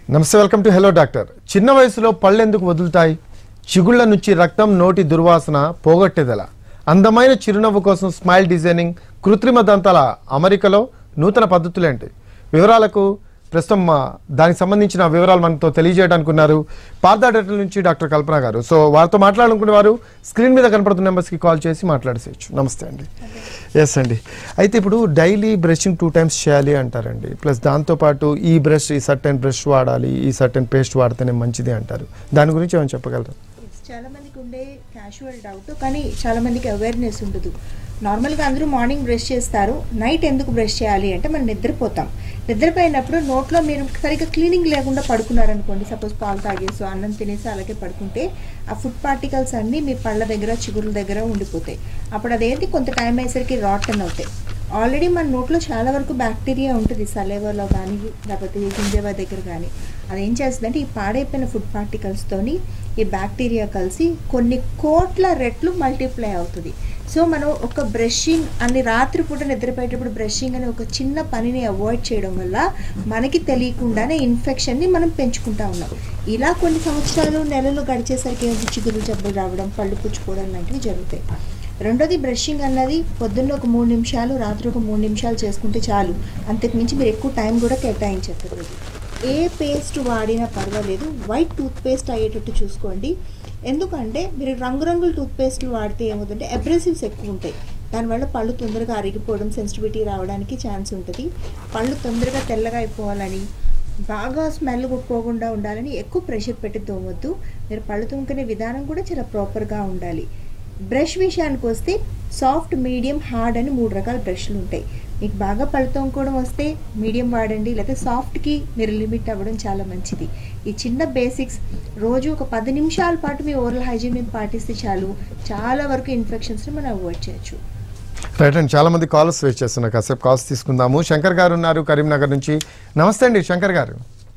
నమస్తే welcome to hello doctor చిన్న వయసులో పళ్ళు ఎందుకు వదులుతాయి చిగుళ్ళ నుంచి రక్తం నోటి దుర్వాసన పోగొట్టేదెలా అందమైన చిరునవ్వు కోసం స్మైల్ డిజైనింగ్ కృత్రిమ దంతాల అమరికలో నూతన పద్ధతులేంటి వివరాలకు ప్రస్తుతం మా దానికి సంబంధించిన వివరాలు మనతో తెలియజేయడానికి ఉన్నారు పార్థాడటల్ నుంచి డాక్టర్ కల్పన గారు సో వారితో మాట్లాడాలనుకునే వారు స్క్రీన్ మీద కనపడుతున్న నెంబర్స్కి కాల్ చేసి మాట్లాడేసేయచ్చు నమస్తే అండి ఎస్ అండి అయితే ఇప్పుడు డైలీ బ్రషింగ్ టూ టైమ్స్ చేయాలి అంటారండి ప్లస్ దాంతోపాటు ఈ బ్రష్ ఈ సర్టెన్ బ్రష్ వాడాలి ఈ సర్టెన్ పేస్ట్ వాడితేనే మంచిది అంటారు దాని గురించి ఏమైనా చెప్పగలరు చాలా మందికి ఉండే క్యాజువల్ డౌట్ కానీ చాలా మందికి అవేర్నెస్ ఉండదు నార్మల్గా అందరూ మార్నింగ్ బ్రష్ చేస్తారు నైట్ ఎందుకు బ్రష్ చేయాలి అంటే మనం నిద్రపోతాం నిద్రపోయినప్పుడు నోట్లో మీరు సరిగ్గా క్లీనింగ్ లేకుండా పడుకున్నారనుకోండి సపోజ్ పాలు తాగేసి అన్నం తినేసి అలాగే పడుకుంటే ఆ ఫుడ్ పార్టికల్స్ అన్నీ మీ పళ్ళ దగ్గర చిగురుల దగ్గర ఉండిపోతాయి అప్పుడు అదేంటి కొంత టైం అయ్యేసరికి రాటన్ అవుతాయి ఆల్రెడీ మన నోట్లో చాలా వరకు బ్యాక్టీరియా ఉంటుంది సలేవర్లో కానీ లేకపోతే గింజవ దగ్గర కానీ అది ఏం చేస్తుందంటే ఈ పాడైపోయిన ఫుడ్ పార్టికల్స్తోని ఈ బ్యాక్టీరియా కలిసి కొన్ని కోట్ల రెట్లు మల్టిప్లై అవుతుంది సో మనం ఒక బ్రషింగ్ అని రాత్రిపూట నిద్రపోయేటప్పుడు బ్రషింగ్ అనే ఒక చిన్న పనిని అవాయిడ్ చేయడం వల్ల మనకి తెలియకుండానే ఇన్ఫెక్షన్ని మనం పెంచుకుంటా ఉన్నాం ఇలా కొన్ని సంవత్సరాలు నెలలు గడిచేసరికి ఏంటి చిగురు జబ్బులు రావడం పళ్ళు పుచ్చుకోవడం లాంటివి జరుగుతాయి రెండోది బ్రషింగ్ అన్నది పొద్దున్న ఒక మూడు నిమిషాలు రాత్రి ఒక మూడు నిమిషాలు చేసుకుంటే చాలు అంతకుమించి మీరు ఎక్కువ టైం కూడా కేటాయించక్కర్లేదు ఏ పేస్ట్ వాడినా పర్వాలేదు వైట్ టూత్ పేస్ట్ అయ్యేటట్టు చూసుకోండి ఎందుకంటే మీరు రంగురంగుల టూత్ పేస్ట్లు వాడితే ఏమవుతుందంటే అబ్రెసివ్స్ ఎక్కువ ఉంటాయి దానివల్ల పళ్ళు తొందరగా అరిగిపోవడం సెన్సిటివిటీ రావడానికి ఛాన్స్ ఉంటుంది పళ్ళు తొందరగా తెల్లగా అయిపోవాలని బాగా స్మెల్ పోకుండా ఉండాలని ఎక్కువ ప్రెషర్ పెట్టి తోమొద్దు మీరు పళ్ళు తోముకునే విధానం కూడా చాలా ప్రాపర్గా ఉండాలి బ్రష్ విషయానికి వస్తే సాఫ్ట్ మీడియం హార్డ్ అని మూడు రకాల బ్రష్లు ఉంటాయి మీకు బాగా పళ్ళు తోముకోవడం వస్తే మీడియం వాడండి లేకపోతే సాఫ్ట్కి మీరు లిమిట్ అవ్వడం చాలా మంచిది ఈ చిన్న బేసిక్స్ రోజు ఒక పది నిమిషాల పాటు మీ ఓరల్ హైజీన్ మీద పాటిస్తే చాలు చాలా వరకు ఇన్ఫెక్షన్స్ని మనం అవాయిడ్ చేయొచ్చు రైట్ అండి చాలా మంది కాల్స్ వెయిట్ చేస్తున్నారు కాసేపు కాల్స్ తీసుకుందాము శంకర్ గారు ఉన్నారు కరీంనగర్ నుంచి నమస్తే అండి శంకర్ గారు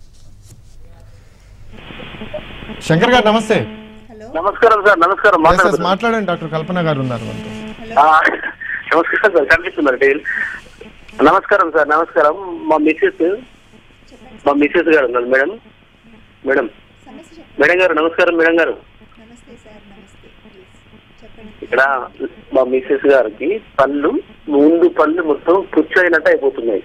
శంకర్ గారు నమస్తే హలో నమస్కారం సార్ నమస్కారం Yes, yes, మాట్లాడుతున్నా. మాట్లాడండి డాక్టర్ కల్పన గారు ఉన్నారు మనతో ఆ, నమస్కారం సార్ కనిపిస్తున్నారు డైల్ నమస్కారం సార్ నమస్కారం మా మిస్సెస్ మా మిస్సెస్ గారు ఉన్నారు మేడం మేడం సమస్య చెప్పండి మేడం గారు నమస్కారం మేడం గారు నమస్తే సార్ నమస్తే ప్లీజ్ చెప్పండి ఇక్కడ మా మిస్సెస్ గారికి పళ్ళు ముందు పళ్ళు మొత్తం పుచ్చైనట్టు అయిపోతున్నాయి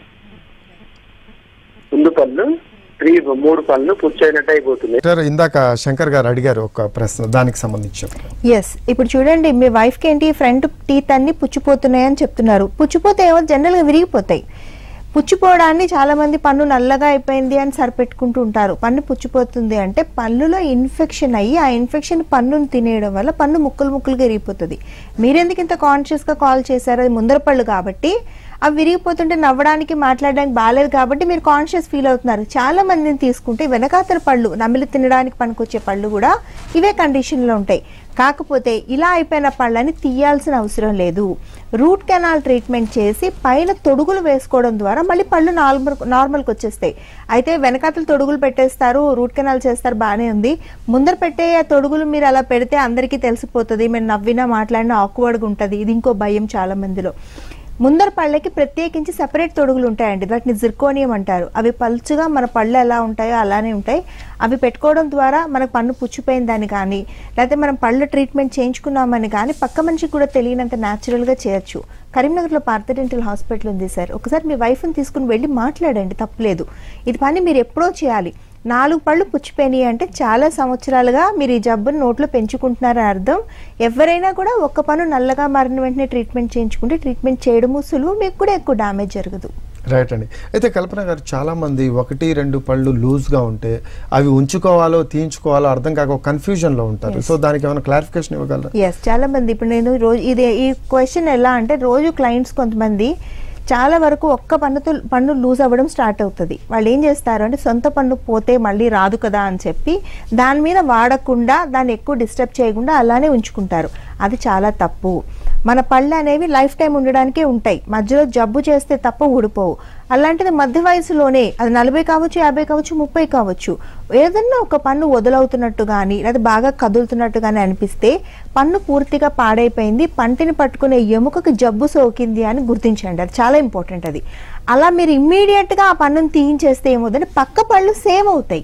ముందు పళ్ళు త్రీ మూడు పళ్ళు పుచ్చైనట్టు అయిపోతున్నాయి డాక్టర్ ఇందాక శంకర్ గారు అడిగారు ఒక ప్రశ్న దానికి సంబంధించి చెప్పండి ఎస్ ఇప్పుడు చూడండి మీ వైఫ్కి ఏంటి ఫ్రంట్ టీత్ అన్ని పుచ్చిపోతున్నాయని చెప్తున్నారు పుచ్చిపోతే ఏమో జనరల్గా విరిగిపోతాయి పుచ్చిపోవడాన్ని చాలా మంది పన్ను నల్లగా అయిపోయింది అని సరిపెట్టుకుంటూ ఉంటారు పన్ను పుచ్చిపోతుంది అంటే పన్నులో ఇన్ఫెక్షన్ అయ్యి ఆ ఇన్ఫెక్షన్ పన్నును తినేయడం వల్ల పన్ను ముక్కలు ముక్కలుగా విరిగిపోతుంది మీరెందుకు ఇంత కాన్షియస్గా కాల్ చేశారు అది ముందర పళ్ళు కాబట్టి అవి విరిగిపోతుంటే నవ్వడానికి మాట్లాడడానికి బాగాలేదు కాబట్టి మీరు కాన్షియస్ ఫీల్ అవుతున్నారు చాలా మందిని తీసుకుంటే వెనకాతల పళ్ళు నమిలి తినడానికి పనికొచ్చే పళ్ళు కూడా ఇవే కండిషన్లో ఉంటాయి కాకపోతే ఇలా అయిపోయిన పళ్ళని తీయాల్సిన అవసరం లేదు రూట్ కెనాల్ ట్రీట్మెంట్ చేసి పైన తొడుగులు వేసుకోవడం ద్వారా మళ్ళీ పళ్ళు నార్మల్ నార్మల్కి వచ్చేస్తాయి అయితే వెనకాతలు తొడుగులు పెట్టేస్తారు రూట్ కెనాల్ చేస్తారు బాగానే ఉంది ముందర పెట్టే ఆ తొడుగులు మీరు అలా పెడితే అందరికీ తెలిసిపోతుంది మీరు నవ్వినా మాట్లాడినా ఆక్వర్డ్గా ఉంటుంది ఇది ఇంకో భయం చాలా మందిలో ముందర పళ్ళకి ప్రత్యేకించి సెపరేట్ తొడుగులు ఉంటాయండి వాటిని జిర్కోనియం అంటారు అవి పలుచుగా మన పళ్ళు ఎలా ఉంటాయో అలానే ఉంటాయి అవి పెట్టుకోవడం ద్వారా మనకు పన్ను పుచ్చిపోయిందని కానీ లేకపోతే మనం పళ్ళు ట్రీట్మెంట్ చేయించుకున్నామని కానీ పక్క మనిషికి కూడా తెలియనంత న్యాచురల్గా చేయొచ్చు కరీంనగర్లో పార్థ డెంటల్ హాస్పిటల్ ఉంది సార్ ఒకసారి మీ వైఫ్ని తీసుకుని వెళ్ళి మాట్లాడండి తప్పలేదు ఇది పని మీరు ఎప్పుడో చేయాలి నాలుగు పళ్ళు పుచ్చిపోయినాయి అంటే చాలా సంవత్సరాలుగా మీరు ఈ జబ్బును నోట్లో పెంచుకుంటున్నారని అర్థం ఎవరైనా కూడా ఒక్క పన్ను నల్లగా మారిన వెంటనే ట్రీట్మెంట్ చేయించుకుంటే ట్రీట్మెంట్ చేయడము సులువు మీకు కూడా ఎక్కువ డ్యామేజ్ జరగదు రైట్ అండి అయితే కల్పన గారు చాలా మంది ఒకటి రెండు పళ్ళు లూజ్ గా ఉంటే అవి ఉంచుకోవాలో తీయించుకోవాలో అర్థం కాక కన్ఫ్యూజన్ లో ఉంటారు సో దానికి ఏమైనా క్లారిఫికేషన్ ఇవ్వగలరా ఎస్ చాలా మంది ఇప్పుడు నేను రోజు ఇది ఈ క్వశ్చన్ ఎలా అంటే రోజు క్లయింట్స్ కొంతమంది చాలా వరకు ఒక్క పన్నుతో పన్ను లూజ్ అవ్వడం స్టార్ట్ అవుతుంది వాళ్ళు ఏం చేస్తారు అంటే సొంత పన్ను పోతే మళ్ళీ రాదు కదా అని చెప్పి దాని మీద వాడకుండా దాన్ని ఎక్కువ డిస్టర్బ్ చేయకుండా అలానే ఉంచుకుంటారు అది చాలా తప్పు మన పళ్ళు అనేవి లైఫ్ టైం ఉండడానికే ఉంటాయి మధ్యలో జబ్బు చేస్తే తప్ప ఊడిపోవు అలాంటిది మధ్య వయసులోనే అది నలభై కావచ్చు యాభై కావచ్చు ముప్పై కావచ్చు ఏదన్నా ఒక పన్ను వదులవుతున్నట్టు కానీ లేదా బాగా కదులుతున్నట్టు కానీ అనిపిస్తే పన్ను పూర్తిగా పాడైపోయింది పంటిని పట్టుకునే ఎముకకు జబ్బు సోకింది అని గుర్తించండి అది చాలా ఇంపార్టెంట్ అది అలా మీరు ఇమ్మీడియట్గా ఆ పన్నును తీయించేస్తే ఏమవుతుందంటే పక్క పళ్ళు సేవ్ అవుతాయి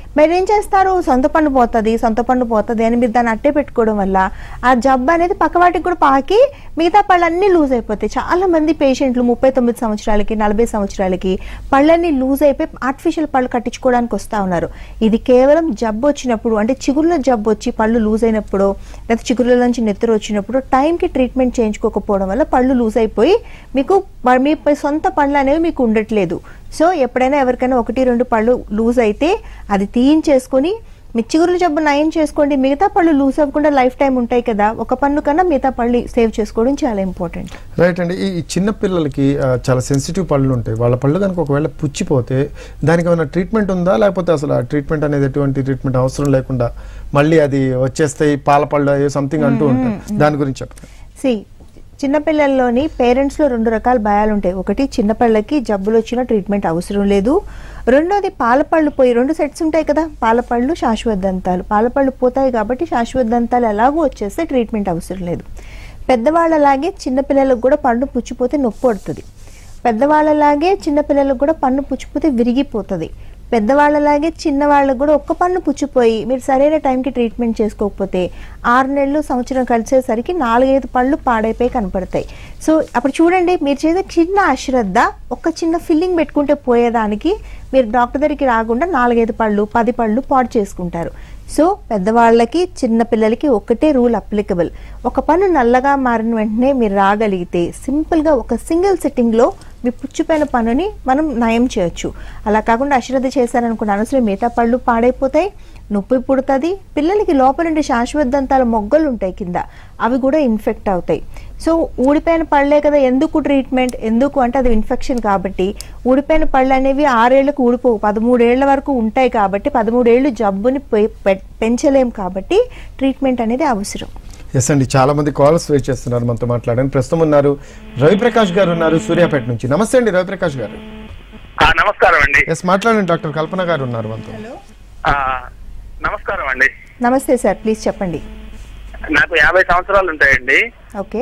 మీరు ఏం చేస్తారు సొంత పన్ను పోతుంది సొంత పన్ను పోతుంది అని మీరు దాన్ని అట్టే పెట్టుకోవడం వల్ల ఆ జబ్బు అనేది పక్కవాటికి కూడా పాకి మిగతా పళ్ళన్నీ లూజ్ అయిపోతాయి చాలా మంది పేషెంట్లు ముప్పై తొమ్మిది సంవత్సరాలకి నలభై సంవత్సరాలకి పళ్ళన్నీ లూజ్ అయిపోయి ఆర్టిఫిషియల్ పళ్ళు కట్టించుకోవడానికి వస్తూ ఉన్నారు ఇది కేవలం జబ్బు వచ్చినప్పుడు అంటే చిగురులో జబ్బు వచ్చి పళ్ళు లూజ్ అయినప్పుడు లేదా చిగురుల నుంచి నెత్తురు వచ్చినప్పుడు టైంకి ట్రీట్మెంట్ చేయించుకోకపోవడం వల్ల పళ్ళు లూజ్ అయిపోయి మీకు ప- మీ ప- సొంత పళ్ళు అనేవి మీకు ఉండట్లేదు సో ఎప్పుడైనా ఎవరికైనా ఒకటి రెండు పళ్ళు లూజ్ అయితే అది తీయించేసుకొని మీ చిగురుల జబ్బు నయం చేసుకోండి మిగతా పళ్ళు లూజ్ అవ్వకుండా లైఫ్ టైం ఉంటాయి కదా ఒక పన్ను కన్నా మిగతా పళ్ళు సేవ్ చేసుకోవడం చాలా ఇంపార్టెంట్ రైట్ అండి ఈ ఈ చిన్న పిల్లలకి ఆ, చాలా సెన్సిటివ్ పళ్ళు ఉంటాయి వాళ్ళ పళ్ళు కనుక ఒకవేళ పుచ్చిపోతే దానికి ఏమైనా ట్రీట్మెంట్ ఉందా లేకపోతే అసలు ఆ ట్రీట్మెంట్ అనేది ఎటువంటి ట్రీట్మెంట్ అవసరం లేకుండా మళ్ళీ అది వచ్చేస్తాయి పాల పళ్ళు అయ్యో సంథింగ్ అంటూ ఉంటాయి దాని గురించి చెప్పండి సి చిన్నపిల్లల్లోని పేరెంట్స్లో రెండు రకాల భయాలు ఉంటాయి ఒకటి చిన్నపిల్లకి జబ్బులు వచ్చిన ట్రీట్మెంట్ అవసరం లేదు రెండోది పాలపళ్ళు పోయి రెండు సెట్స్ ఉంటాయి కదా పాలపళ్ళు శాశ్వత దంతాలు పాలపళ్ళు పోతాయి కాబట్టి శాశ్వత దంతాలు ఎలాగో వచ్చేస్తే ట్రీట్మెంట్ అవసరం లేదు పెద్దవాళ్ళలాగే చిన్నపిల్లలకు కూడా పన్ను పుచ్చిపోతే నొప్పి పడుతుంది పెద్దవాళ్ళలాగే చిన్నపిల్లలకు కూడా పన్ను పుచ్చిపోతే విరిగిపోతుంది పెద్దవాళ్ళలాగే చిన్నవాళ్ళకు కూడా ఒక్క పన్ను పుచ్చిపోయి మీరు సరైన టైంకి ట్రీట్మెంట్ చేసుకోకపోతే ఆరు నెలలు సంవత్సరం కలిసేసరికి నాలుగైదు పళ్ళు పాడైపోయి కనపడతాయి సో అప్పుడు చూడండి మీరు చేసే చిన్న అశ్రద్ధ ఒక చిన్న ఫిల్లింగ్ పెట్టుకుంటే పోయేదానికి మీరు డాక్టర్ దగ్గరికి రాకుండా నాలుగైదు పళ్ళు పది పళ్ళు పాడు చేసుకుంటారు సో పెద్దవాళ్ళకి చిన్న పిల్లలకి ఒకటే రూల్ అప్లికబుల్ ఒక పన్ను నల్లగా మారిన వెంటనే మీరు రాగలిగితే సింపుల్గా ఒక సింగిల్ సిట్టింగ్లో మీ పుచ్చిపోయిన పన్నుని మనం నయం చేయొచ్చు అలా కాకుండా అశ్రద్ధ చేశారనుకున్న అనవసరం మిగతా పళ్ళు పాడైపోతాయి నొప్పి పుడుతుంది పిల్లలకి లోపల నుండి శాశ్వత దంతాల మొగ్గలు ఉంటాయి కింద అవి కూడా ఇన్ఫెక్ట్ అవుతాయి సో ఊడిపోయిన పళ్ళే కదా ఎందుకు ట్రీట్మెంట్ ఎందుకు అంటే అది ఇన్ఫెక్షన్ కాబట్టి ఊడిపోయిన పళ్ళు అనేవి ఆరేళ్లకు ఊడిపోవు పదమూడేళ్ల వరకు ఉంటాయి కాబట్టి పదమూడేళ్ళు జబ్బుని పె- పె- పెంచలేం కాబట్టి ట్రీట్మెంట్ అనేది అవసరం ఎస్ అండి చాలా మంది కాల్స్ వెయిట్ చేస్తున్నారు మనతో మాట్లాడండి ప్రస్తుతం ఉన్నారు రవిప్రకాష్ గారు ఉన్నారు సూర్యాపేట నుంచి నమస్తే అండి రవిప్రకాష్ గారు ఆ, నమస్కారం అండి ఎస్ మాట్లాడండి డాక్టర్ కల్పన గారు ఉన్నారు మనతో ఆ, నమస్కారం అండి నమస్తే సార్ ప్లీజ్ చెప్పండి నాకు యాభై సంవత్సరాలు ఉంటాయండి ఓకే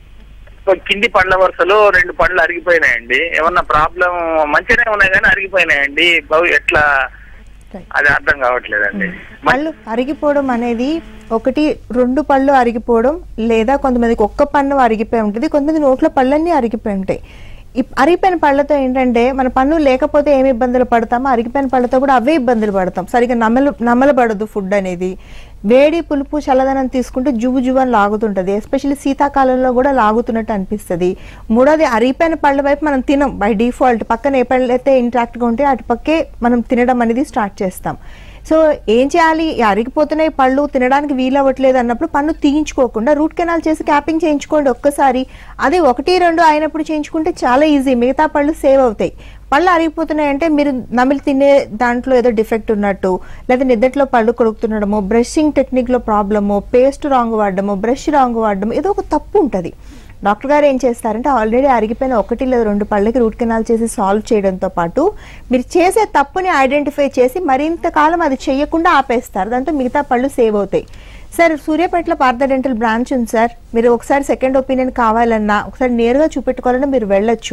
సో కింది పండ్ల వరుసలో రెండు పండ్లు అరిగిపోయినాయండి ఏమన్నా ప్రాబ్లం మంచిగానే ఉన్నాయి కానీ అరిగిపోయినాయండి బహు ఎట్లా రైట్ అది అర్థం కావట్లేదండి పళ్ళు అరిగిపోవడం అనేది ఒకటి రెండు పళ్ళు అరిగిపోవడం లేదా కొంతమందికి ఒక్క పన్ను అరిగిపోయి ఉంటుంది కొంతమంది నోట్లో పళ్ళన్నీ అరిగిపోయి ఉంటాయి ఈ అరిగిపోయిన పళ్ళతో ఏంటంటే మన పన్ను లేకపోతే ఏమి ఇబ్బందులు పడతామో అరిగిపోయిన పళ్ళతో కూడా అవే ఇబ్బందులు పడతాం సరిగ్గా నమల నమలబడదు ఫుడ్ అనేది వేడి పులుపు చల్లదనం తీసుకుంటే జువ్వు జువ్వు అని లాగుతుంటది ఎస్పెషల్లీ శీతాకాలంలో కూడా లాగుతున్నట్టు అనిపిస్తుంది మూడోది అరిగిపోయిన పళ్ళ వైపు మనం తినం బై డిఫాల్ట్ పక్కన ఏ పళ్ళు అయితే ఇంట్రాక్ట్గా ఉంటే అటు పక్కే మనం తినడం అనేది స్టార్ట్ చేస్తాం సో ఏం చేయాలి ఈ అరిగిపోతున్నాయి పళ్ళు తినడానికి వీలవ్వట్లేదు అన్నప్పుడు పన్ను తీయించుకోకుండా రూట్ కెనాల్ చేసి క్యాపింగ్ చేయించుకోండి ఒక్కసారి అదే ఒకటి రెండు అయినప్పుడు చేయించుకుంటే చాలా ఈజీ మిగతా పళ్ళు సేవ్ అవుతాయి పళ్ళు అరిగిపోతున్నాయి అంటే మీరు నమిలి తినే దాంట్లో ఏదో డిఫెక్ట్ ఉన్నట్టు లేదా నిద్దట్లో పళ్ళు కొడుకుతుండడము బ్రషింగ్ టెక్నిక్లో ప్రాబ్లము పేస్ట్ రాంగ్ వాడడము బ్రష్ రాంగ్ వాడడము ఏదో ఒక తప్పు ఉంటుంది డాక్టర్ గారు ఏం చేస్తారంటే ఆల్రెడీ అరిగిపోయిన ఒకటి లేదా రెండు పళ్ళకి రూట్ కెనాల్ చేసి సాల్వ్ చేయడంతో పాటు మీరు చేసే తప్పుని ఐడెంటిఫై చేసి మరింత కాలం అది చేయకుండా ఆపేస్తారు దాంతో మిగతా పళ్ళు సేవ్ అవుతాయి సార్ సూర్యాపేటలో పార్థ డెంటల్ బ్రాంచ్ ఉంది సార్ మీరు ఒకసారి సెకండ్ ఒపీనియన్ కావాలన్నా ఒకసారి నేరుగా చూపెట్టుకోవాలన్నా మీరు వెళ్ళొచ్చు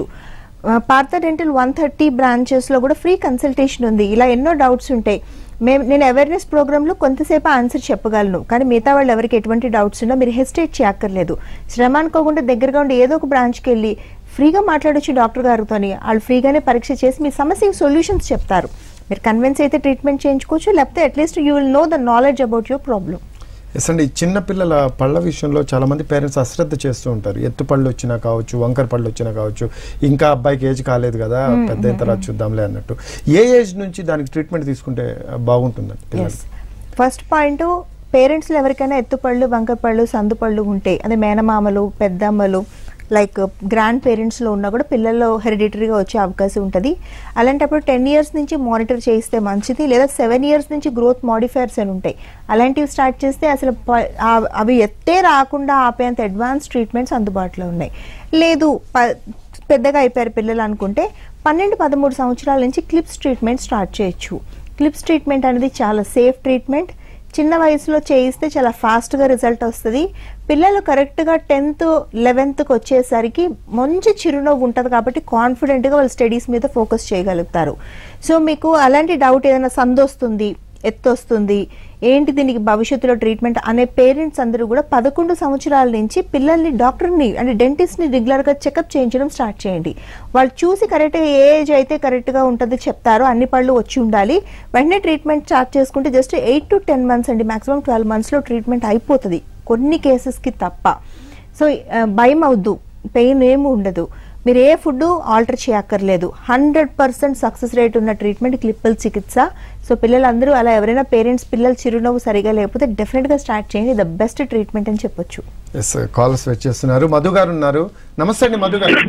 పార్థ డెంటల్ వన్ థర్టీ బ్రాంచెస్లో కూడా ఫ్రీ కన్సల్టేషన్ ఉంది ఇలా ఎన్నో డౌట్స్ ఉంటాయి మేము నేను అవేర్నెస్ ప్రోగ్రాంలో కొంతసేపు ఆన్సర్ చెప్పగలను కానీ మిగతా వాళ్ళు ఎవరికి ఎటువంటి డౌట్స్ ఉన్నా మీరు హెసిటేట్ చేయక్కర్లేదు శ్రమ అనుకోకుండా దగ్గరగా ఉండి ఏదో ఒక బ్రాంచ్కి వెళ్ళి ఫ్రీగా మాట్లాడొచ్చు డాక్టర్ గారితోని వాళ్ళు ఫ్రీగానే పరీక్ష చేసి మీ సమస్యకి సొల్యూషన్స్ చెప్తారు మీరు కన్విన్స్ అయితే ట్రీట్మెంట్ చేయించుకోవచ్చు లేకపోతే at least you will know the knowledge about your problem yes అండి చిన్న పిల్లల పళ్ళ విషయంలో చాలా మంది పేరెంట్స్ అశ్రద్ధ చేస్తూ ఉంటారు ఎత్తు పళ్ళు వచ్చినా కావచ్చు వంకర పళ్ళు వచ్చినా కావచ్చు ఇంకా అబ్బాయికి ఏజ్ కాలేదు కదా పెద్ద అయిన తర్వాత చూద్దాంలే అన్నట్టు ఏ ఏజ్ నుంచి దానికి ట్రీట్మెంట్ తీసుకుంటే బాగుంటుందండి ఎస్ పిల్లలకి ఫస్ట్ పాయింట్ పేరెంట్స్లో ఎవరికైనా ఎత్తుపళ్ళు బంకపళ్ళు సందుపళ్ళు ఉంటాయి అదే మేనమామలు పెద్దమ్మలు లైక్ గ్రాండ్ పేరెంట్స్లో ఉన్నా కూడా పిల్లల్లో హెరిడిటరీగా వచ్చే అవకాశం ఉంటుంది అలాంటప్పుడు టెన్ ఇయర్స్ నుంచి మానిటర్ చేస్తే మంచిది లేదా సెవెన్ ఇయర్స్ నుంచి గ్రోత్ మాడిఫైర్స్ అని ఉంటాయి అలాంటివి స్టార్ట్ చేస్తే అసలు ప- ఆ- అవి ఎత్తే రాకుండా ఆపేంత అడ్వాన్స్ ట్రీట్మెంట్స్ అందుబాటులో ఉన్నాయి లేదు ప- పెద్దగా అయిపోయారు పిల్లలు అనుకుంటే పన్నెండు పదమూడు సంవత్సరాల నుంచి క్లిప్స్ ట్రీట్మెంట్ స్టార్ట్ చేయొచ్చు క్లిప్స్ ట్రీట్మెంట్ అనేది చాలా సేఫ్ ట్రీట్మెంట్ చిన్న వయసులో చేయిస్తే చాలా ఫాస్ట్గా రిజల్ట్ వస్తుంది పిల్లలు కరెక్ట్గా టెన్త్ లెవెన్త్కి వచ్చేసరికి మంచి చిరునవ్వు ఉంటుంది కాబట్టి కాన్ఫిడెంట్గా వాళ్ళు స్టడీస్ మీద ఫోకస్ చేయగలుగుతారు సో మీకు అలాంటి డౌట్ ఏదైనా సందొస్తుంది ఎత్తు వస్తుంది ఏంటి దీనికి భవిష్యత్తులో ట్రీట్మెంట్ అనే పేరెంట్స్ అందరూ కూడా పదకొండు సంవత్సరాల నుంచి పిల్లల్ని డాక్టర్ని అంటే డెంటిస్ట్ని రెగ్యులర్గా చెకప్ చేయించడం స్టార్ట్ చేయండి వాళ్ళు చూసి కరెక్ట్గా ఏ ఏజ్ అయితే కరెక్ట్గా ఉంటుందో చెప్తారో అన్ని పళ్ళు వచ్చి ఉండాలి వెంటనే ట్రీట్మెంట్ స్టార్ట్ చేసుకుంటే just eight to ten months అండి మాక్సిమం ట్వెల్వ్ మంత్స్లో ట్రీట్మెంట్ అయిపోతుంది కొన్ని కేసెస్కి తప్ప సో ఆ, భయం అవద్దు పెయిన్ ఏమి ఉండదు మీరు ఏ ఫుడ్ ఆల్టర్ చేయక్కర్లేదు హండ్రెడ్ పర్సెంట్ సక్సెస్ రేట్ ఉన్న ట్రీట్మెంట్ క్లిప్పల్ చికిత్స సో పిల్లలందరూ అలా ఎవరైనా పేరెంట్స్ పిల్లలు చిరునవ్వు సరిగా లేకపోతే డెఫినెట్గా స్టార్ట్ చేయండి ద బెస్ట్ ట్రీట్మెంట్ అని చెప్పొచ్చు ఎస్ కాల్స్ వచ్చేస్తున్నారు మధు గారు ఉన్నారు నమస్తే అండి మధు గారు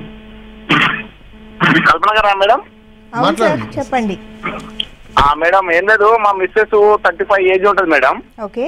కల్పన గారా మేడం అవును సార్ మాట్లాడండి. చెప్పండి ఆ మేడం ఏం లేదు మా మిస్సెస్ థర్టీ ఫైవ్ ఏజ్ ఉంటుంది మేడం ఓకే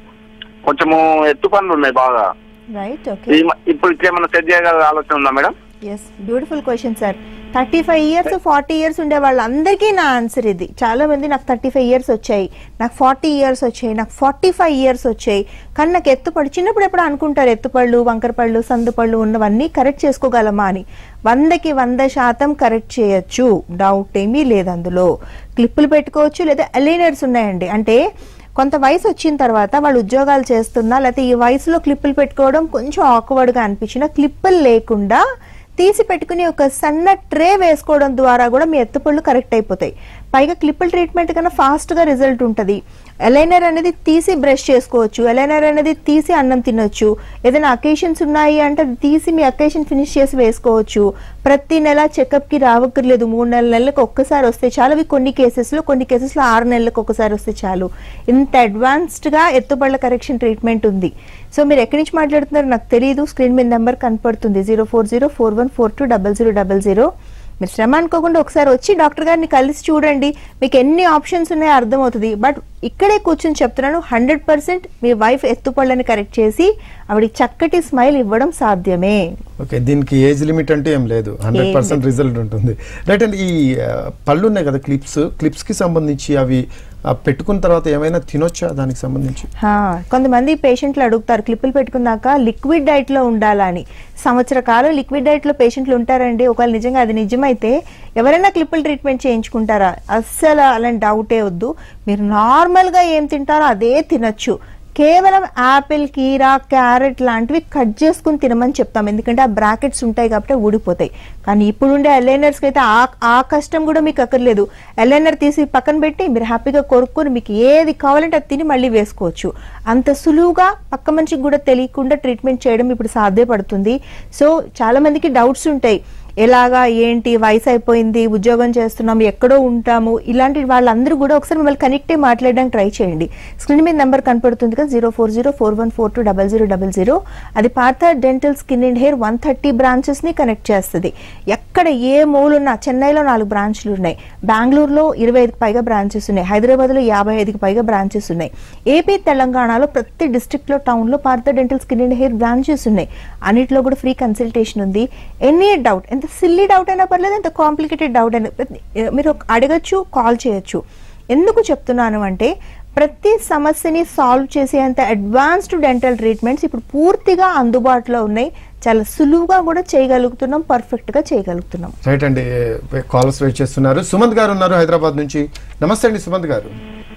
కొంచెము ఎత్తు పనులు ఉన్నాయి బాగా రైట్ ఓకే ఈ మ- ఇప్పుడు ఇట్లేమన్నా సెట్ చేయగల ఆలోచన ఉందా madam yes beautiful question sir thirty five years forty years ఉండే వాళ్ళందరికీ నా ఆన్సర్ ఇది చాలా మంది నాకు థర్టీ ఫైవ్ ఇయర్స్ వచ్చాయి నాకు ఫార్టీ ఇయర్స్ వచ్చాయి నాకు ఫార్టీ ఫైవ్ ఇయర్స్ వచ్చాయి కానీ నాకు ఎత్తుపళ్ళు చిన్నప్పుడు ఎప్పుడు అనుకుంటారు ఎత్తుపళ్ళు వంకరపళ్ళు సందుపళ్ళు ఉన్నవన్నీ కరెక్ట్ చేసుకోగలమా అని వందకి వంద శాతం కరెక్ట్ చేయొచ్చు డౌట్ ఏమీ లేదు అందులో క్లిప్పులు పెట్టుకోవచ్చు లేదా అలైనర్స్ ఉన్నాయండి అంటే కొంత వయసు వచ్చిన తర్వాత వాళ్ళు ఉద్యోగాలు చేస్తున్నా లేకపోతే ఈ వయసులో క్లిప్పులు పెట్టుకోవడం కొంచెం ఆక్వర్డ్గా అనిపించిన క్లిప్పులు లేకుండా తీసి పెట్టుకుని ఒక సన్న ట్రే వేసుకోవడం ద్వారా కూడా మీ ఎత్తుపళ్ళు కరెక్ట్ అయిపోతాయి పైగా క్లిప్పుల ట్రీట్మెంట్ కన్నా ఫాస్ట్గా రిజల్ట్ ఉంటుంది ఎలైనర్ అనేది తీసి బ్రష్ చేసుకోవచ్చు ఎలైనర్ అనేది తీసి అన్నం తినొచ్చు ఏదైనా అకేషన్స్ ఉన్నాయి అంటే అది తీసి మీ అకేషన్ ఫినిష్ చేసి వేసుకోవచ్చు ప్రతి నెల చెకప్కి రావక్కర్లేదు మూడు నెలల నెలలకు ఒక్కసారి వస్తే చాలు అవి కొన్ని కేసెస్లో కొన్ని కేసెస్లో ఆరు నెలలకు ఒకసారి వస్తే చాలు ఇంత అడ్వాన్స్డ్గా ఎత్తుపళ్ళ కరెక్షన్ ట్రీట్మెంట్ ఉంది సో మీరు ఎక్కడి నుంచి మాట్లాడుతున్నారో నాకు తెలియదు స్క్రీన్ మీద నెంబర్ కనపడుతుంది zero four zero four one four two double zero double zero మీరు శ్రమ అనుకోకుండా ఒకసారి వచ్చి డాక్టర్ గారిని కలిసి చూడండి మీకు ఎన్ని ఆప్షన్స్ ఉన్నాయో అర్థమవుతుంది బట్ ఇక్కడే కూర్చొని చెప్తున్నాను హండ్రెడ్ పర్సెంట్ మీ వైఫ్ ఎత్తుపళ్ళని కరెక్ట్ చేసి ఆవిడకి చక్కటి స్మైల్ ఇవ్వడం సాధ్యమే ఓకే దీనికి ఏజ్ లిమిట్ అంటే ఏం లేదు హండ్రెడ్ పర్సెంట్ రిజల్ట్ ఉంటుంది రైట్ అండి ఈ ఆ, పళ్ళు ఉన్నాయి కదా క్లిప్స్ క్లిప్స్ కి సంబంధించి అవి ఆ, పెట్టుకున్న తర్వాత ఏమైనా తినొచ్చా దానికి సంబంధించి హా, కొంతమంది పేషెంట్లు అడుగుతారు క్లిప్పులు పెట్టుకున్నాక లిక్విడ్ డైట్ లో ఉండాలా అని సంవత్సర కాలం లిక్విడ్ డైట్ లో పేషెంట్లు ఉంటారండి ఒకవేళ నిజంగా అది నిజమైతే ఎవరైనా క్లిప్పులు ట్రీట్మెంట్ చేయించుకుంటారా అస్సలు అలాంటి డౌటే వద్దు మీరు నార్మల్ గా ఏం తింటారో అదే తినొచ్చు కేవలం యాపిల్ కీరా క్యారెట్ లాంటివి కట్ చేసుకుని తినమని చెప్తాం ఎందుకంటే ఆ బ్రాకెట్స్ ఉంటాయి కాబట్టి అవి ఊడిపోతాయి కానీ ఇప్పుడు ఉండే ఎలైనర్స్కి అయితే ఆ ఆ కష్టం కూడా మీకు అక్కర్లేదు ఎలైనర్ తీసి పక్కన పెట్టి మీరు హ్యాపీగా కొరుక్కొని మీకు ఏది కావాలంటే అది తిని మళ్ళీ వేసుకోవచ్చు అంత సులువుగా పక్క మనిషికి కూడా తెలియకుండా ట్రీట్మెంట్ చేయడం ఇప్పుడు సాధ్యపడుతుంది సో చాలా మందికి డౌట్స్ ఉంటాయి ఎలాగా ఏంటి వయసు అయిపోయింది ఉద్యోగం చేస్తున్నాం ఎక్కడో ఉంటాము ఇలాంటి వాళ్ళందరూ కూడా ఒకసారి మిమ్మల్ని కనెక్ట్ అయ్యి మాట్లాడడానికి ట్రై చేయండి స్క్రీన్ మీద నెంబర్ కనపడుతుంది కదా zero four zero four one four two double zero double zero అది పాత dental skin and hair one thirty బ్రాంచెస్ని కనెక్ట్ చేస్తుంది ఎక్కడ ఏ మూలున్నా చెన్నైలో నాలుగు బ్రాంచ్లు ఉన్నాయి బెంగళూరులో ఇరవై ఐదుకి పైగా బ్రాంచెస్ ఉన్నాయి హైదరాబాద్లో యాభై ఐదుకి పైగా బ్రాంచెస్ ఉన్నాయి ఏపీ తెలంగాణలో ప్రతి డిస్ట్రిక్ట్లో టౌన్లో Partha dental skin and hair branches ఉన్నాయి అన్నిట్లో కూడా ఫ్రీ కన్సల్టేషన్ ఉంది ఎనీ డౌట్ ఎంత సిల్లీ డౌట్ అయినా పర్లేదు ఎంత కాంప్లికేటెడ్ డౌట్ అయినా ప్రతి- మీరు అడగచ్చు కాల్ చేయొచ్చు ఎందుకు చెప్తున్నాను అంటే ప్రతి సమస్యని సాల్వ్ చేసేంత అడ్వాన్స్డ్ డెంటల్ ట్రీట్మెంట్స్ ఇప్పుడు పూర్తిగా అందుబాటులో ఉన్నాయి చాలా సులువుగా కూడా చేయగలుగుతున్నాం పర్ఫెక్ట్గా చేయగలుగుతున్నాం రైట్ అండి కాల్స్ వెయిట్ చేస్తున్నారు సుమంత్ గారు ఉన్నారు హైదరాబాద్ నుంచి నమస్తే అండి సుమంత్ గారు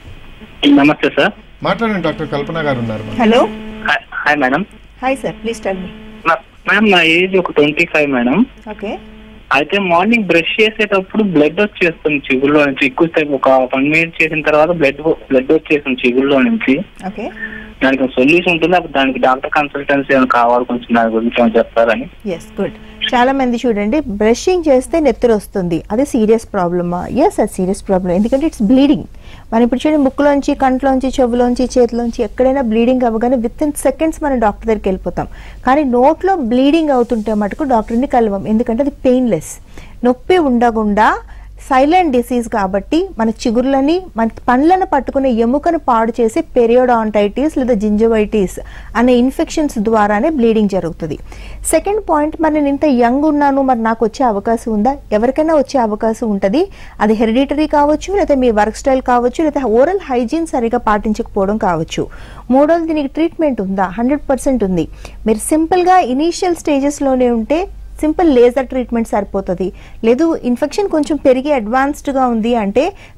నమస్తే సార్ మాట్లాడండి డాక్టర్ కల్పన గారు ఉన్నారు hello hi hi madam hi sir please tell me నా- మేడం నా ఏజ్ ఒక ట్వంటీ ఫైవ్ మేడం ఓకే అయితే మార్నింగ్ బ్రష్ చేసేటప్పుడు బ్లడ్ వచ్చేస్తుంది చిగుల్లో నుంచి ఎక్కువసేపు ఒక వన్ మినిట్ చేసిన తర్వాత బ్లడ్ బ్లడ్ వచ్చేస్తుంది చిగుల్లో నుంచి ఓకే దానికి సొల్యూషన్ ఉంటుంది అప్పుడు దానికి డాక్టర్ కన్సల్టెన్సీ ఏమైనా కావాలి కొంచెం దాని గురించి ఏమైనా చెప్తారని ఎస్ గుడ్ చాలా మంది చూడండి బ్రషింగ్ చేస్తే నెత్తురు వస్తుంది అది సీరియస్ ప్రాబ్లమా ఎస్ అది సీరియస్ ప్రాబ్లమ్ ఎందుకంటే ఇట్స్ బ్లీడింగ్ మనం ఇప్పుడు చూడండి ముక్కులోంచి కంట్లోంచి చెవులోంచి చేతిలోంచి ఎక్కడైనా బ్లీడింగ్ అవ్వగానే విత్ ఇన్ సెకండ్స్ మనం డాక్టర్ దగ్గరికి వెళ్ళిపోతాం కానీ నోట్లో బ్లీడింగ్ అవుతుంటే మటుకు డాక్టర్ని కలవం ఎందుకంటే అది పెయిన్లెస్ నొప్పి ఉండకుండా సైలెంట్ డిసీజ్ కాబట్టి మన చిగుర్లని మన పండ్లను పట్టుకునే ఎముకను పాడు చేసే పెరియోడాంటైటిస్ లేదా జింజవైటిస్ అనే ఇన్ఫెక్షన్స్ ద్వారానే బ్లీడింగ్ జరుగుతుంది సెకండ్ పాయింట్ మరి నేను ఇంత యంగ్ ఉన్నాను మరి నాకు వచ్చే అవకాశం ఉందా ఎవరికైనా వచ్చే అవకాశం ఉంటుంది అది హెరిడిటరీ కావచ్చు లేదా మీ వర్క్ స్టైల్ కావచ్చు లేదా ఓరల్ హైజీన్ సరిగా పాటించకపోవడం కావచ్చు మూడోది దీనికి ట్రీట్మెంట్ ఉందా హండ్రెడ్ పర్సెంట్ ఉంది మీరు సింపుల్గా ఇనీషియల్ స్టేజెస్లోనే ఉంటే సింపుల్ లేజర్ ట్రీట్మెంట్ సరిపోతుంది లేదు ఇన్ఫెక్షన్ కొంచెం పెరిగి అడ్వాన్స్డ్గా ఉంది అంటే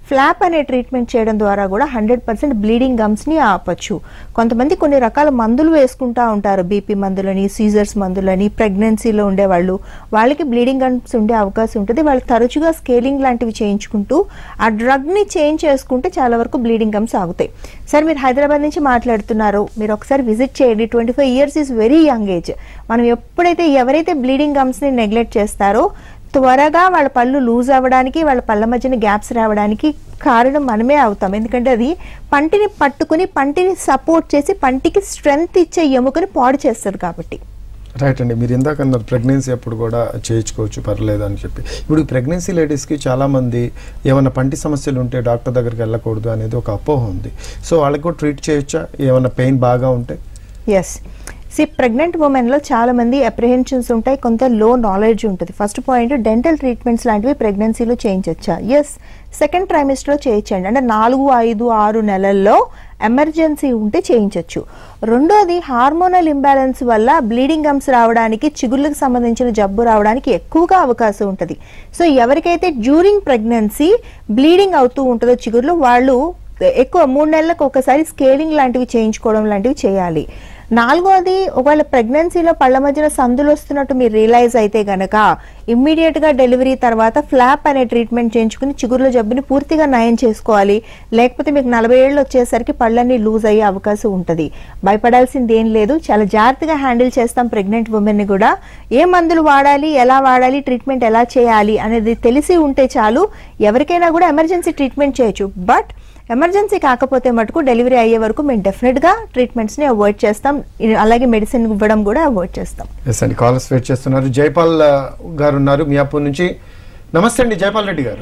ఫ్లాప్ అనే ట్రీట్మెంట్ చేయడం ద్వారా కూడా హండ్రెడ్ పర్సెంట్ బ్లీడింగ్ గమ్స్ని ఆపచ్చు కొంతమంది కొన్ని రకాల మందులు వేసుకుంటా ఉంటారు బీపీ మందులని సీజర్స్ మందులని ప్రెగ్నెన్సీలో ఉండేవాళ్ళు వాళ్ళకి బ్లీడింగ్ గమ్స్ ఉండే అవకాశం ఉంటుంది వాళ్ళు తరచుగా స్కేలింగ్ లాంటివి చేయించుకుంటూ ఆ డ్రగ్ని చేంజ్ చేసుకుంటే చాలా వరకు బ్లీడింగ్ గమ్స్ ఆగుతాయి సార్ మీరు హైదరాబాద్ నుంచి మాట్లాడుతున్నారు మీరు ఒకసారి విజిట్ చేయండి twenty five years is very young age మనం ఎప్పుడైతే ఎవరైతే బ్లీడింగ్ గమ్స్ని నెగ్లెక్ట్ చేస్తారో త్వరగా వాళ్ళ పళ్ళు లూజ్ అవ్వడానికి వాళ్ళ పళ్ళ మధ్యన గ్యాప్స్ రావడానికి కారణం మనమే అవుతాం ఎందుకంటే అది పంటిని పట్టుకుని పంటిని సపోర్ట్ చేసి పంటికి స్ట్రెంగ్త్ ఇచ్చే ఎముకని పాడు చేస్తుంది కాబట్టి రైట్ అండి మీరు ఇందాక అన్నారు ప్రెగ్నెన్సీ అప్పుడు కూడా చేయించుకోవచ్చు పర్లేదు అని చెప్పి ఇప్పుడు ప్రెగ్నెన్సీ లేడీస్కి చాలామంది ఏమైనా పంటి సమస్యలు ఉంటే డాక్టర్ దగ్గరికి వెళ్ళకూడదు అనేది ఒక అపోహ ఉంది సో వాళ్ళకి కూడా ట్రీట్ చేయొచ్చా ఏమైనా పెయిన్ బాగా ఉంటే ఎస్ సి ప్రెగ్నెంట్ ఉమెన్లో చాలా మంది అప్రిహెన్షన్స్ ఉంటాయి కొంత లో నాలెడ్జ్ ఉంటుంది ఫస్ట్ పాయింట్ డెంటల్ ట్రీట్మెంట్స్ లాంటివి ప్రెగ్నెన్సీలో చేయించవచ్చా ఎస్ సెకండ్ ట్రైమిస్టర్లో చేయించండి అంటే నాలుగు ఐదు ఆరు నెలల్లో ఎమర్జెన్సీ ఉంటే చేయించవచ్చు రెండోది హార్మోనల్ ఇంబ్యాలెన్స్ వల్ల బ్లీడింగ్ గమ్స్ రావడానికి చిగుళ్ళకి సంబంధించిన జబ్బు రావడానికి ఎక్కువగా అవకాశం ఉంటుంది సో ఎవరికైతే డ్యూరింగ్ ప్రెగ్నెన్సీ బ్లీడింగ్ అవుతూ ఉంటుందో చిగుర్లు వాళ్ళు ఎక్కువ మూడు నెలలకు ఒకసారి స్కేలింగ్ లాంటివి చేయించుకోవడం లాంటివి చేయాలి నాలుగోది ఒకవేళ ప్రెగ్నెన్సీలో పళ్ళ మధ్యన సందులు వస్తున్నట్టు మీరు రియలైజ్ అయితే గనక ఇమ్మీడియట్ గా డెలివరీ తర్వాత ఫ్లాప్ అనే ట్రీట్మెంట్ చేయించుకుని చిగుర్ల జబ్బుని పూర్తిగా నయం చేసుకోవాలి లేకపోతే మీకు నలభై ఏళ్ళు వచ్చేసరికి పళ్ళన్నీ లూజ్ అయ్యే అవకాశం ఉంటుంది భయపడాల్సింది ఏం లేదు చాలా జాగ్రత్తగా హ్యాండిల్ చేస్తాం ప్రెగ్నెంట్ ఉమెన్ని కూడా ఏ మందులు వాడాలి ఎలా వాడాలి ట్రీట్మెంట్ ఎలా చేయాలి అనేది తెలిసి ఉంటే చాలు ఎవరికైనా కూడా ఎమర్జెన్సీ ట్రీట్మెంట్ చేయొచ్చు బట్ ఎమర్జెన్సీ కాకపోతే మటుకు డెలివరీ అయ్యే వరకు మేము డెఫినెట్గా ట్రీట్మెంట్స్ని అవాయిడ్ చేస్తాం ఇ- అలాగే మెడిసిన్ ఇవ్వడం కూడా అవాయిడ్ చేస్తాం ఎస్ అండి కాలర్స్ వెయిట్ చేస్తున్నారు జైపాల్ ఆ, గారు ఉన్నారు మియాపూర్ నుంచి నమస్తే అండి జైపాల్ రెడ్డి గారు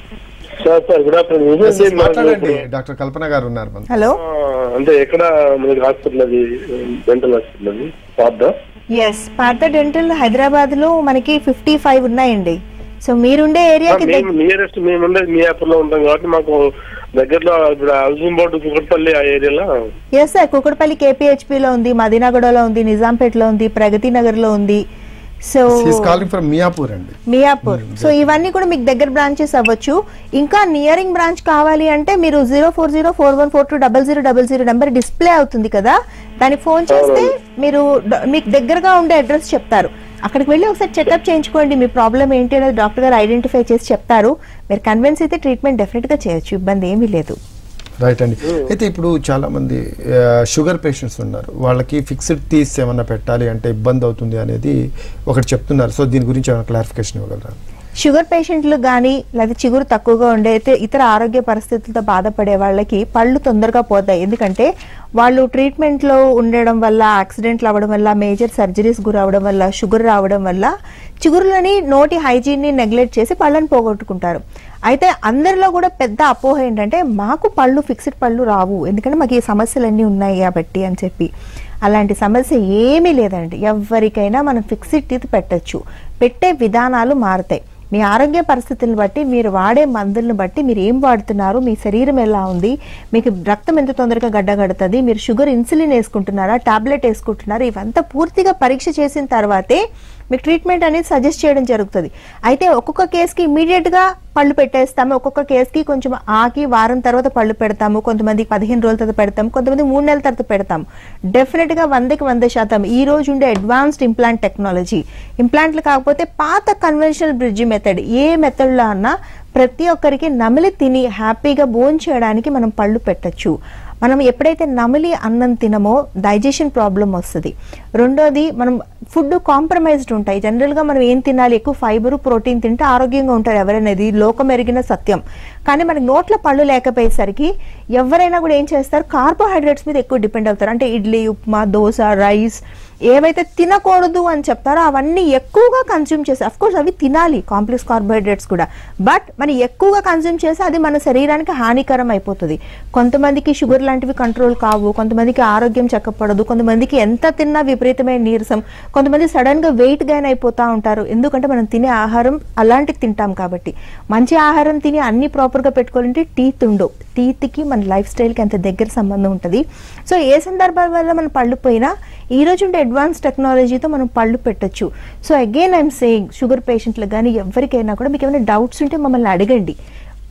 sir sir good afternoon Yes, yes, మాట్లాడండి డాక్టర్ కల్పన గారు ఉన్నారు మనతో. హలో అంటే ఎక్కడ మనకి హాస్పిటల్ అది డెంటల్ హాస్పిటల్ అది పాత ఎస్ పాత డెంటల్ హైదరాబాద్లో మనకి ఫిఫ్టీ ఫైవ్ ఉన్నాయండి సో మీరుండే ఏరియాకి మేము నియరెస్ట్ మేము ఉండేది మియాపూర్ లో ఉంటాం కాబట్టి మాకు దగ్గరలో ఇప్పుడు అల్జూమ్ బోర్డు కుకట్పల్లి ఆ ఏరియాలో ఎస్ సార్ కుకట్పల్లి కేపీహెచ్పిలో ఉంది మదీనాగూడలో ఉంది నిజాంపేటలో ఉంది ప్రగతి నగర్లో ఉంది so He's calling from Miyapur అండి మియాపూర్ సో ఇవన్నీ కూడా మీకు దగ్గర బ్రాంచెస్ అవ్వచ్చు ఇంకా నియరింగ్ బ్రాంచ్ కావాలి అంటే మీరు zero four zero four one four two double zero double zero number display అవుతుంది కదా దానికి ఫోన్ చేస్తే మీరు డ- మీకు దగ్గరగా ఉండే అడ్రస్ చెప్తారు అక్కడికి వెళ్ళి ఒకసారి చెకప్ చేయించుకోండి మీ ప్రాబ్లం ఏంటి అనేది డాక్టర్ గారు ఐడెంటిఫై చేసి చెప్తారు మీరు కన్విన్స్ అయితే ట్రీట్మెంట్ డెఫినెట్ గా చేయొచ్చు ఇబ్బంది ఏమీ లేదు రైట్ అండి అయితే ఇప్పుడు చాలా మంది ఆ, షుగర్ పేషెంట్స్ ఉన్నారు వాళ్ళకి ఫిక్స్డ్ టీస్ ఏమన్నా పెట్టాలి అంటే ఇబ్బంది అవుతుంది అనేది ఒకటి చెప్తున్నారు సో దీని గురించి ఏమైనా క్లారిఫికేషన్ ఇవ్వగలరా షుగర్ పేషెంట్లు కానీ లేదా చిగురు తక్కువగా ఉండే అయితే ఇతర ఆరోగ్య పరిస్థితులతో బాధపడే వాళ్ళకి పళ్ళు తొందరగా పోతాయి ఎందుకంటే వాళ్ళు ట్రీట్మెంట్లో ఉండడం వల్ల యాక్సిడెంట్లు అవ్వడం వల్ల మేజర్ సర్జరీస్ గురవడం వల్ల షుగర్ రావడం వల్ల చిగురులని నోటి హైజీన్ని నెగ్లెక్ట్ చేసి పళ్ళని పోగొట్టుకుంటారు అయితే అందరిలో కూడా పెద్ద అపోహ ఏంటంటే మాకు పళ్ళు ఫిక్స్డ్ పళ్ళు రావు ఎందుకంటే మాకు ఈ సమస్యలన్నీ ఉన్నాయి కాబట్టి అని చెప్పి అలాంటి సమస్య ఏమీ లేదండి ఎవరికైనా మనం ఫిక్స్డ్ టీత్ పెట్టచ్చు పెట్టే విధానాలు మారుతాయి మీ ఆరోగ్య పరిస్థితులను బట్టి మీరు వాడే మందులను బట్టి మీరు ఏం వాడుతున్నారు మీ శరీరం ఎలా ఉంది మీకు రక్తం ఎంత తొందరగా గడ్డగడుతుంది మీరు షుగర్ ఇన్సులిన్ వేసుకుంటున్నారా టాబ్లెట్ వేసుకుంటున్నారా ఇవంతా పూర్తిగా పరీక్ష చేసిన తర్వాతే మీకు ట్రీట్మెంట్ అనేది సజెస్ట్ చేయడం జరుగుతుంది అయితే ఒక్కొక్క కేసుకి ఇమీడియట్ గా పళ్ళు పెట్టేస్తాము ఒక్కొక్క కేసుకి కొంచెం ఆకి వారం తర్వాత పళ్ళు పెడతాము కొంతమంది పదిహేను రోజుల తర్వాత పెడతాము కొంతమంది మూడు నెలల తర్వాత పెడతాము డెఫినెట్ గా వందకి వంద శాతం ఈ రోజు ఉండే అడ్వాన్స్డ్ ఇంప్లాంట్ టెక్నాలజీ ఇంప్లాంట్లు కాకపోతే పాత కన్వెన్షనల్ బ్రిడ్జ్ మెథడ్ ఏ మెథడ్ లో అన్నా ప్రతి ఒక్కరికి నమిలి తిని హ్యాపీగా భోజనం చేయడానికి మనం పళ్ళు పెట్టచ్చు మనం ఎప్పుడైతే నమిలి అన్నం తినమో డైజెషన్ ప్రాబ్లం వస్తుంది రెండోది మనం ఫుడ్ కాంప్రమైజ్డ్ ఉంటాయి జనరల్గా మనం ఏం తినాలి ఎక్కువ ఫైబర్ ప్రోటీన్ తింటే ఆరోగ్యంగా ఉంటారు ఎవరైనది లోకం ఎరిగిన సత్యం కానీ మనకి నోట్ల పళ్ళు లేకపోయేసరికి ఎవరైనా కూడా ఏం చేస్తారు కార్బోహైడ్రేట్స్ మీద ఎక్కువ డిపెండ్ అవుతారు అంటే ఇడ్లీ ఉప్మా దోశ రైస్ ఏవైతే తినకూడదు అని చెప్తారో అవన్నీ ఎక్కువగా కన్జ్యూమ్ చేసి అఫ్ కోర్స్ అవి తినాలి కాంప్లెక్స్ కార్బోహైడ్రేట్స్ కూడా బట్ మనం ఎక్కువగా కన్జ్యూమ్ చేసి అది మన శరీరానికి హానికరం అయిపోతుంది కొంతమందికి షుగర్ లాంటివి కంట్రోల్ కావు కొంతమందికి ఆరోగ్యం చక్కపడదు కొంతమందికి ఎంత తిన్నా విపరీతమైన నీరసం కొంతమంది సడన్ గా వెయిట్ గైన్ అయిపోతా ఉంటారు ఎందుకంటే మనం తినే ఆహారం అలాంటివి తింటాం కాబట్టి మంచి ఆహారం తిని అన్ని ప్రాపర్ గా పెట్టుకోవాలంటే టీత్ ఉండవు టీత్ కి మన లైఫ్ స్టైల్ కి అంత దగ్గర సంబంధం ఉంటుంది సో ఏ సందర్భాల వల్ల మన పళ్ళు పోయినా ఈ రోజు ఉండే అడ్వాన్స్ టెక్నాలజీతో మనం పళ్ళు పెట్టొచ్చు so again I'm saying sugar పేషెంట్లకు కానీ ఎవరికైనా కూడా మీకు ఏమైనా డౌట్స్ ఉంటే మమ్మల్ని అడగండి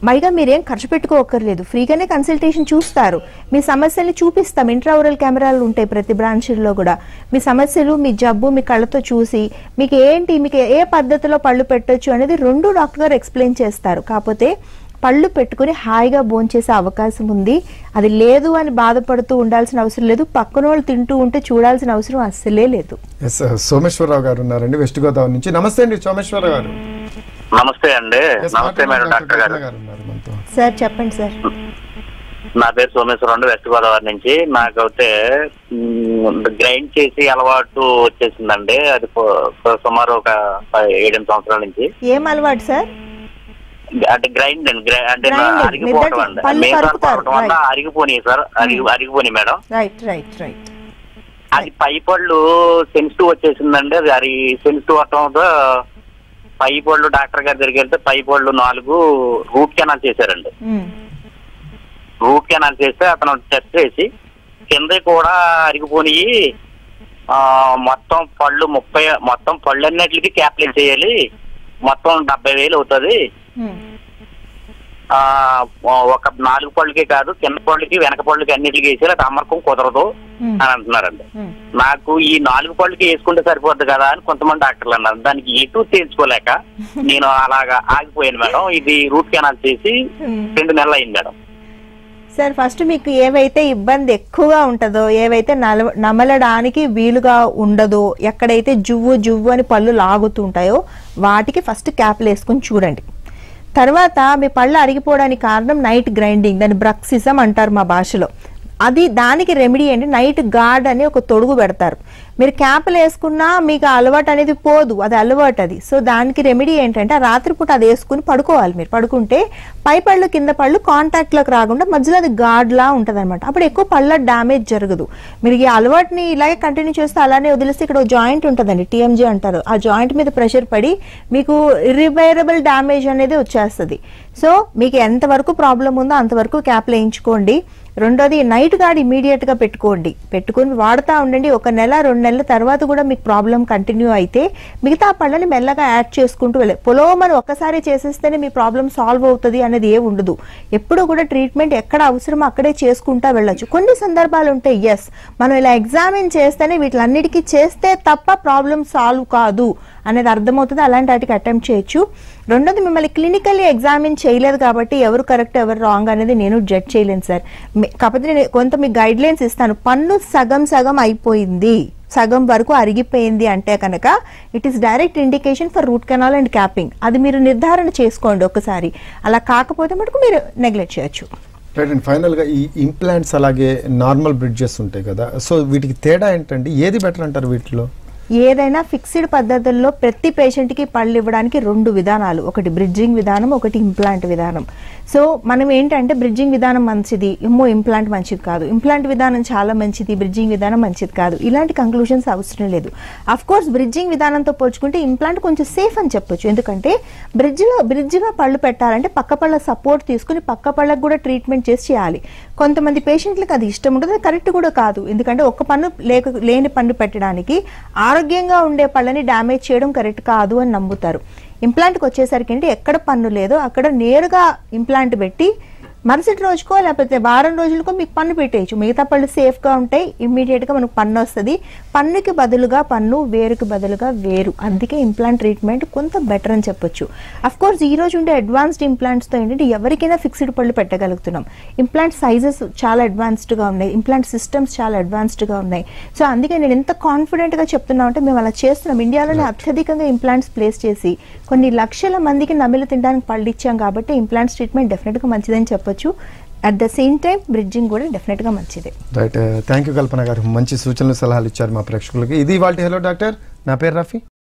పైగా మీరేం ఖర్చు పెట్టుకోకర్లేదు ఫ్రీగానే కన్సల్టేషన్ చూస్తారు మీ సమస్యల్ని చూపిస్తాం ఇంట్రావరల్ కెమెరాలు ఉంటాయి ప్రతి బ్రాంచ్లో కూడా మీ సమస్యలు మీ జబ్బు మీ కళ్ళతో చూసి మీకు ఏంటి మీకు ఏ పద్ధతిలో పళ్ళు పెట్టొచ్చు అనేది రెండు డాక్టర్ గారు ఎక్స్ప్లెయిన్ చేస్తారు కాకపోతే పళ్ళు పెట్టుకుని హాయిగా భోంచేసే అవకాశం ఉంది అది లేదు అని బాధపడుతూ ఉండాల్సిన అవసరం లేదు పక్కన వాళ్ళు తింటూ ఉంటే చూడాల్సిన అవసరం అస్సలే లేదు ఎస్ సోమేశ్వరరావు గారు ఉన్నారండి వెస్ట్ గోదావరి నుంచి నమస్తే అండి సోమేశ్వరరావు గారు నమస్తే అండి Yes, నమస్తే మేడం డాక్టర్ డాక్టర్ గారు కల్పన గారు ఉన్నారు మనతో సార్ చెప్పండి సార్ నా పేరు సోమేశ్వరం అండి వెస్ట్ గోదావరి నుంచి నాకైతే గ్రైండ్ చేసి అలవాటు వచ్చేసిందండి అది పు- సుమారు ఒక ప- ఏడెనిమిది సంవత్సరాల నుంచి ఏం అలవాటు సార్ అంటే గ్రైండ్ అండి గ్రై- అంటే నా Grinding, అరిగిపోవటం మెదడు, అండి పళ్ళు మీసాలు కరుకుతారు, పడటం వల్ల right. అరిగిపోయి సార్ అరిగి అరిగిపోయి మేడం రైట్ రైట్ రైట్ అది పై పళ్ళు సెన్సిటివ్ వచ్చేసిందండి అది అరి సెన్సిటివ్ అవటంతో పై పళ్ళు డాక్టర్ గారి దగ్గరికి వెళ్తే పై పళ్ళు నాలుగు రూట్ కెనాల్ చేశారండి రూట్ కెనాల్ చేస్తే అతను టెస్ట్ చేసి కింద కూడా అరిగిపోయి ఆ, మొత్తం పళ్ళు ముప్పై మొత్తం పళ్ళు అన్నిటికి క్యాప్లెట్ చేయాలి మొత్తం డెబ్బై వేలు అవుతుంది ఆ, ఒక నాలుగు పళ్ళకి కాదు కింద పళ్ళకి వెనక పళ్ళకి అన్నిటికి వేసి అది అమ్మకం కుదరదు అని అంటున్నారండి నాకు ఈ నాలుగు పళ్ళకి వేసుకుంటే సరిపోద్ది కదా అని కొంతమంది డాక్టర్లు అన్నారు దానికి ఎటు తేల్చుకోలేక నేను అలాగా ఆగిపోయాను మేడం ఇది రూట్ కెనాల్ చేసి రెండు నెలలు అయింది మేడం సార్ ఫస్ట్ మీకు ఏవైతే ఇబ్బంది ఎక్కువగా ఉంటుందో ఏవైతే నల నమలడానికి వీలుగా ఉండదో ఎక్కడైతే జువ్వు జువ్వు అని పళ్ళు లాగుతుంటాయో వాటికి ఫస్ట్ క్యాప్లు వేసుకొని చూడండి తర్వాత మీ పళ్ళు అరిగిపోవడానికి కారణం నైట్ గ్రైండింగ్ దాన్ని బ్రక్సిజం అంటారు మా భాషలో అది దానికి రెమెడీ ఏంటి నైట్ గార్డ్ అని ఒక తొడుగు పెడతారు మీరు క్యాప్లు వేసుకున్నా మీకు ఆ అలవాటు అనేది పోదు అది అలవాటు అది సో దానికి రెమెడీ ఏంటంటే ఆ రాత్రిపూట అది వేసుకుని పడుకోవాలి మీరు పడుకుంటే పై పళ్ళు కింద పళ్ళు కాంటాక్ట్లోకి రాకుండా మధ్యలో అది గార్డ్లా ఉంటుంది అనమాట అప్పుడు ఎక్కువ పళ్ళ డ్యామేజ్ జరగదు మీరు ఈ అలవాటుని ఇలాగే కంటిన్యూ చేస్తే అలానే వదిలేస్తే ఇక్కడ జాయింట్ ఉంటుందండి టీఎంజీ అంటారు ఆ జాయింట్ మీద ప్రెషర్ పడి మీకు ఇర్రిపైరబుల్ డ్యామేజ్ అనేది వచ్చేస్తుంది సో మీకు ఎంతవరకు ప్రాబ్లం ఉందో అంతవరకు క్యాప్ వేయించుకోండి రెండోది నైట్ గార్డ్ ఇమీడియట్ గా పెట్టుకోండి పెట్టుకుని వాడుతూ ఉండండి ఒక నెల రెండు నెలల తర్వాత కూడా మీకు ప్రాబ్లం కంటిన్యూ అయితే మిగతా పళ్ళని మెల్లగా యాడ్ చేసుకుంటూ వెళ్ళే పొలోమని ఒక్కసారి చేసేస్తేనే మీ ప్రాబ్లం సాల్వ్ అవుతుంది అనేది ఏ ఉండదు ఎప్పుడు కూడా ట్రీట్మెంట్ ఎక్కడ అవసరమో అక్కడే చేసుకుంటా వెళ్ళొచ్చు కొన్ని సందర్భాలు ఉంటాయి ఎస్ మనం ఇలా ఎగ్జామిన్ చేస్తేనే వీటిలన్నిటికీ చేస్తే తప్ప ప్రాబ్లం సాల్వ్ కాదు అనేది అర్థమవుతుంది అలాంటి వాటికి అటెంప్ట్ చేయొచ్చు రెండోది మిమ్మల్ని క్లినికల్లీ ఎగ్జామిన్ చేయలేదు కాబట్టి ఎవరు కరెక్ట్ ఎవరు రాంగ్ అనేది నేను జడ్జ్ చేయలేను సార్ మీ- కాకపోతే నేను కొంత మీకు గైడ్ లైన్స్ ఇస్తాను పన్ను సగం సగం అయిపోయింది సగం వరకు అరిగిపోయింది అంటే కనుక it is direct indication for root canal and capping అది మీరు నిర్ధారణ చేసుకోండి ఒకసారి అలా కాకపోతే మటుకు మీరు నెగ్లెక్ట్ చేయొచ్చు రైట్ అండ్ ఫైనల్గా ఈ ఇంప్లాంట్స్ అలాగే నార్మల్ బ్రిడ్జెస్ ఉంటాయి కదా సో వీటికి తేడా ఏంటండి ఏది బెటర్ అంటారు వీటిలో ఏదైనా ఫిక్స్డ్ పద్ధతుల్లో ప్రతి పేషెంట్కి పళ్ళు ఇవ్వడానికి రెండు విధానాలు ఒకటి బ్రిడ్జింగ్ విధానం ఒకటి ఇంప్లాంట్ విధానం సో మనం ఏంటంటే బ్రిడ్జింగ్ విధానం మంచిది ఏమో ఇంప్లాంట్ మంచిది కాదు ఇంప్లాంట్ విధానం చాలా మంచిది బ్రిడ్జింగ్ విధానం మంచిది కాదు ఇలాంటి కంక్లూషన్స్ అవసరం లేదు అఫ్ కోర్స్ బ్రిడ్జింగ్ విధానంతో పోల్చుకుంటే ఇంప్లాంట్ కొంచెం సేఫ్ అని చెప్పొచ్చు ఎందుకంటే బ్రిడ్జ్లో బ్రిడ్జ్గా పళ్ళు పెట్టాలంటే పక్క పళ్ళ సపోర్ట్ తీసుకుని పక్క పళ్ళకు కూడా ట్రీట్మెంట్ చేసి చేయాలి కొంతమంది పేషెంట్లకు అది ఇష్టం ఉంటుంది అది కరెక్ట్ కూడా కాదు ఎందుకంటే ఒక్క పన్ను లేక లేని పన్ను పెట్టడానికి ఆరోగ్యంగా ఉండే పళ్ళని డ్యామేజ్ చేయడం కరెక్ట్ కాదు అని నమ్ముతారు ఇంప్లాంట్కి వచ్చేసరికి అంటే ఎక్కడ పన్ను లేదో అక్కడ నేరుగా ఇంప్లాంట్ పెట్టి మరుసటి రోజుకో లేకపోతే వారం రోజులకో మీకు పన్ను పెట్టేయచ్చు మిగతా పళ్ళు సేఫ్గా ఉంటాయి ఇమ్మీడియట్గా మనకు పన్ను వస్తుంది పన్నుకి బదులుగా పన్ను వేరుకి బదులుగా వేరు అందుకే ఇంప్లాంట్ ట్రీట్మెంట్ కొంత బెటర్ అని చెప్పొచ్చు అఫ్ కోర్స్ ఈ రోజు ఉండే అడ్వాన్స్డ్ ఇంప్లాంట్స్తో ఏంటంటే ఎవరికైనా ఫిక్స్డ్ పళ్ళు పెట్టగలుగుతున్నాం ఇంప్లాంట్ సైజెస్ చాలా అడ్వాన్స్డ్గా ఉన్నాయి ఇంప్లాంట్ సిస్టమ్స్ చాలా అడ్వాన్స్డ్గా ఉన్నాయి సో అందుకే నేను ఎంత కాన్ఫిడెంట్గా చెప్తున్నా అంటే మేము అలా చేస్తున్నాం ఇండియాలోనే అత్యధికంగా ఇంప్లాంట్స్ ప్లేస్ చేసి కొన్ని లక్షల మందికి నమిలి తినడానికి పళ్ళు ఇచ్చాం కాబట్టి ఇంప్లాంట్స్ ట్రీట్మెంట్ డెఫినెట్గా మంచిదని చెప్పొచ్చు at the same time bridging కూడా డెఫినెట్గా మంచిదే రైట్ థ్యాంక్ యూ కల్పన గారు మంచి సూచనలు సలహాలు ఇచ్చారు మా ప్రేక్షకులకి ఇది వాళ్ళ హలో డాక్టర్ నా పేరు రఫీ